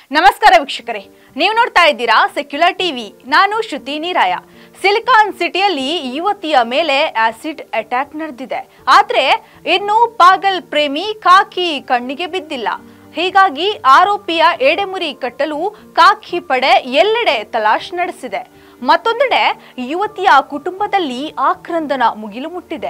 ನಮಸ್ಕಾರ ವೀಕ್ಷಕರೇ ನೀವು ನೋಡ್ತಾ ಇದ್ದೀರಾ ಸೆಕ್ಯುಲರ್ ಟಿವಿ ನಾನು ಶ್ರುತಿ ನೀರಾಯ ಸಿಲಿಕಾನ್ ಸಿಟಿಯಲ್ಲಿ ಯುವತಿಯ ಮೇಲೆ ಆಸಿಡ್ ಅಟ್ಯಾಕ್ ನಡೆದಿದೆ ಆದ್ರೆ ಇನ್ನು ಪಾಗಲ್ ಪ್ರೇಮಿ ಕಾಕಿ ಕಣ್ಣಿಗೆ ಬಿದ್ದಿಲ್ಲ ಹೀಗಾಗಿ ಆರೋಪಿಯ ಎಡೆಮುರಿ ಕಟ್ಟಲು ಕಾಕಿ ಪಡೆ ಎಲ್ಲೆಡೆ ತಲಾಶ್ ನಡೆಸಿದೆ ಮತ್ತೊಂದೆಡೆ ಯುವತಿಯ ಕುಟುಂಬದಲ್ಲಿ ಆಕ್ರಂದನ ಮುಗಿಲು ಮುಟ್ಟಿದೆ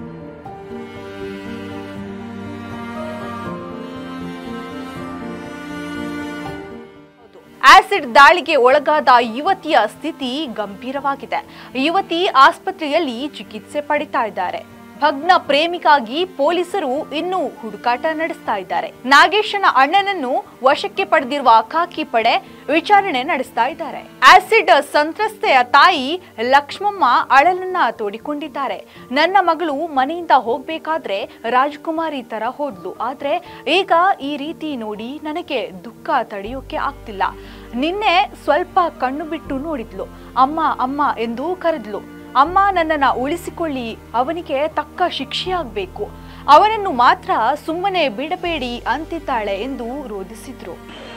ಆಸಿಡ್ ದಾಳಿಗೆ ಒಳಗಾದ ಯುವತಿಯ ಸ್ಥಿತಿ ಗಂಭೀರವಾಗಿದೆ ಯುವತಿ ಆಸ್ಪತ್ರೆಯಲ್ಲಿ ಚಿಕಿತ್ಸೆ ಪಡಿತಾ ಇದ್ದಾರೆ ಭಗ್ನ ಪ್ರೇಮಿಗಾಗಿ ಪೊಲೀಸರು ಇನ್ನೂ ಹುಡುಕಾಟ ನಡೆಸ್ತಾ ಇದ್ದಾರೆ ನಾಗೇಶನ ಅಣ್ಣನನ್ನು ವಶಕ್ಕೆ ಪಡೆದಿರುವ ಖಾಕಿ ಪಡೆ ವಿಚಾರಣೆ ನಡೆಸ್ತಾ ಇದ್ದಾರೆ ಆಸಿಡ್ ಸಂತ್ರಸ್ತೆಯ ತಾಯಿ ಲಕ್ಷ್ಮಮ್ಮ ಅಳಲನ್ನ ತೋಡಿಕೊಂಡಿದ್ದಾರೆ ನನ್ನ ಮಗಳು ಮನೆಯಿಂದ ಹೋಗ್ಬೇಕಾದ್ರೆ ರಾಜಕುಮಾರಿ ತರ ಹೋದ್ಲು ಆದ್ರೆ ಈಗ ಈ ರೀತಿ ನೋಡಿ ನನಗೆ ದುಃಖ ತಡೆಯೋಕೆ ಆಗ್ತಿಲ್ಲ ನಿನ್ನೆ ಸ್ವಲ್ಪ ಕಣ್ಣು ಬಿಟ್ಟು ನೋಡಿದ್ಲು ಅಮ್ಮ ಅಮ್ಮ ಎಂದು ಕರೆದ್ಲು ಅಮ್ಮ ನನ್ನನ್ನ ಉಳಿಸಿಕೊಳ್ಳಿ ಅವನಿಗೆ ತಕ್ಕ ಶಿಕ್ಷೆಯಾಗಬೇಕು ಅವನನ್ನು ಮಾತ್ರ ಸುಮ್ಮನೆ ಬಿಡಬೇಡಿ ಅಂತಿದ್ದಾಳೆ ಎಂದು ರೋಧಿಸಿದ್ರು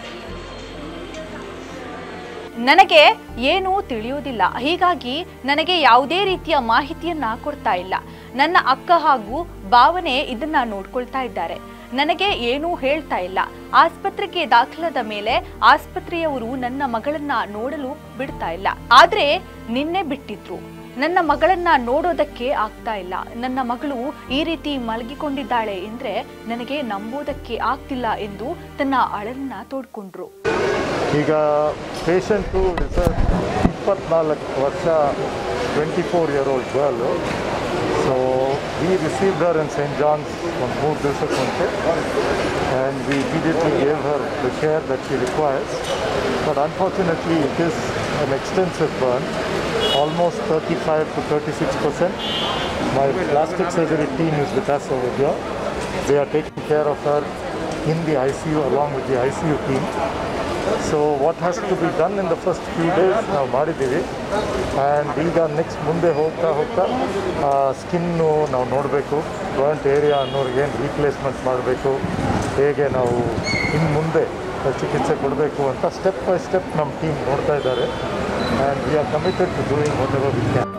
ನನಗೆ ಏನೂ ತಿಳಿಯುವುದಿಲ್ಲ ಹೀಗಾಗಿ ನನಗೆ ಯಾವುದೇ ರೀತಿಯ ಮಾಹಿತಿಯನ್ನ ಕೊಡ್ತಾ ಇಲ್ಲ ನನ್ನ ಅಕ್ಕ ಹಾಗೂ ಭಾವನೆ ಇದನ್ನ ನೋಡ್ಕೊಳ್ತಾ ಇದ್ದಾರೆ ನನಗೆ ಏನೂ ಹೇಳ್ತಾ ಇಲ್ಲ ಆಸ್ಪತ್ರೆಗೆ ದಾಖಲಾದ ಮೇಲೆ ಆಸ್ಪತ್ರೆಯವರು ನನ್ನ ಮಗಳನ್ನ ನೋಡಲು ಬಿಡ್ತಾ ಇಲ್ಲ ಆದ್ರೆ ನಿನ್ನೆ ಬಿಟ್ಟಿದ್ರು ನನ್ನ ಮಗಳನ್ನ ನೋಡೋದಕ್ಕೆ ಆಗ್ತಾ ಇಲ್ಲ ನನ್ನ ಮಗಳು ಈ ರೀತಿ ಮಲಗಿಕೊಂಡಿದ್ದಾಳೆ ಎಂದ್ರೆ ನನಗೆ ನಂಬೋದಕ್ಕೆ ಆಗ್ತಿಲ್ಲ ಎಂದು ತನ್ನ ಅಳಲನ್ನ ತೋಡ್ಕೊಂಡ್ರು ಈಗ ಪೇಷಂಟು ಸರ್ ಇಪ್ಪತ್ನಾಲ್ಕು ವರ್ಷ twenty four year old girl so we received her in Saint John's ಒಂದು ಮೂರು ದಿವಸಕ್ಕೆ ಮುಂಚೆ and we immediately gave her the care that she requires but unfortunately it is an extensive burn, almost 35 to 36 percent. My plastic surgery team is with us over here. They are taking care of her in the ICU along with the ICU team. So what has to be done in the first few days ನಾವು ಮಾಡಿದ್ದೀವಿ and ಈಗ next ಮುಂದೆ ಹೋಗ್ತಾ ಹೋಗ್ತಾ skin ನಾವು ನೋಡಬೇಕು burnt area ಅನ್ನೋರಿಗೆ ಏನು replacement ಮಾಡಬೇಕು ಹೇಗೆ ನಾವು ಇನ್ನು ಮುಂದೆ ಚಿಕಿತ್ಸೆ ಕೊಡಬೇಕು ಅಂತ ಸ್ಟೆಪ್ ಬೈ ಸ್ಟೆಪ್ ನಮ್ಮ ಟೀಮ್ ನೋಡ್ತಾ ಇದ್ದಾರೆ and we are committed to doing whatever we can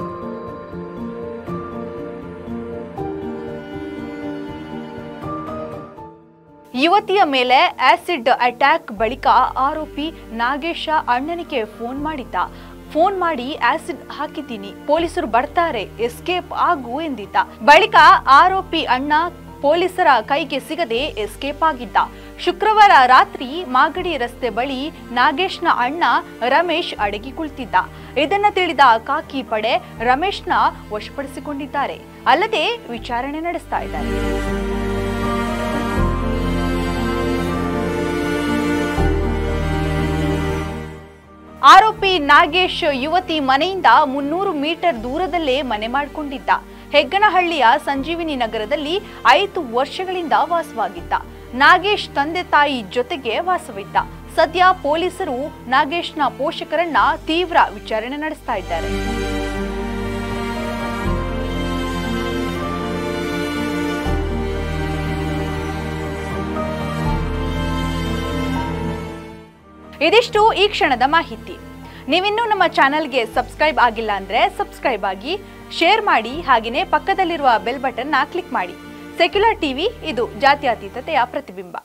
ಯುವತಿಯ ಮೇಲೆ ಆಸಿಡ್ ಅಟ್ಯಾಕ್ ಬಳಿಕ ಆರೋಪಿ ನಾಗೇಶ ಅಣ್ಣನಿಗೆ ಫೋನ್ ಮಾಡಿದ್ದ ಫೋನ್ ಮಾಡಿ ಆಸಿಡ್ ಹಾಕಿದ್ದೀನಿ ಪೊಲೀಸರು ಬರ್ತಾರೆ ಎಸ್ಕೇಪ್ ಆಗು ಎಂದಿದ್ದ ಬಳಿಕ ಆರೋಪಿ ಅಣ್ಣ ಪೊಲೀಸರ ಕೈಗೆ ಸಿಗದೆ ಎಸ್ಕೇಪ್ ಆಗಿದ್ದ ಶುಕ್ರವಾರ ರಾತ್ರಿ ಮಾಗಡಿ ರಸ್ತೆ ಬಳಿ ನಾಗೇಶ್ನ ಅಣ್ಣ ರಮೇಶ್ ಅಡಗಿ ಕುಳಿತಿದ್ದ ಇದನ್ನ ತಿಳಿದ ಕಾಕಿ ಪಡೆ ರಮೇಶ್ನ ವಶಪಡಿಸಿಕೊಂಡಿದ್ದಾರೆ ಅಲ್ಲದೆ ವಿಚಾರಣೆ ನಡೆಸ್ತಾ ಇದ್ದಾರೆ ಆರೋಪಿ ನಾಗೇಶ್ ಯುವತಿ ಮನೆಯಿಂದ ಮುನ್ನೂರು ಮೀಟರ್ ದೂರದಲ್ಲೇ ಮನೆ ಮಾಡಿಕೊಂಡಿದ್ದ ಹೆಗ್ಗನಹಳ್ಳಿಯ ಸಂಜೀವಿನಿ ನಗರದಲ್ಲಿ ಐದು ವರ್ಷಗಳಿಂದ ವಾಸವಾಗಿದ್ದ ನಾಗೇಶ್ ತಂದೆ ತಾಯಿ ಜೊತೆಗೆ ವಾಸವಿದ್ದ ಸದ್ಯ ಪೊಲೀಸರು ನಾಗೇಶ್ನ ಪೋಷಕರನ್ನ ತೀವ್ರ ವಿಚಾರಣೆ ನಡೆಸ್ತಾ ಇದ್ದಾರೆ ಇದಿಷ್ಟು ಈ ಕ್ಷಣದ ಮಾಹಿತಿ ನೀವಿನ್ನೂ ನಮ್ಮ ಚಾನಲ್ಗೆ ಸಬ್ಸ್ಕ್ರೈಬ್ ಆಗಿಲ್ಲ ಅಂದ್ರೆ ಸಬ್ಸ್ಕ್ರೈಬ್ ಆಗಿ ಶೇರ್ ಮಾಡಿ ಹಾಗೆಯೇ ಪಕ್ಕದಲ್ಲಿರುವ ಬೆಲ್ ಬಟನ್ನ ಕ್ಲಿಕ್ ಮಾಡಿ ಸೆಕ್ಯುಲರ್ ಟಿವಿ ಇದು ಜಾತ್ಯತೀತತೆಯ ಪ್ರತಿಬಿಂಬ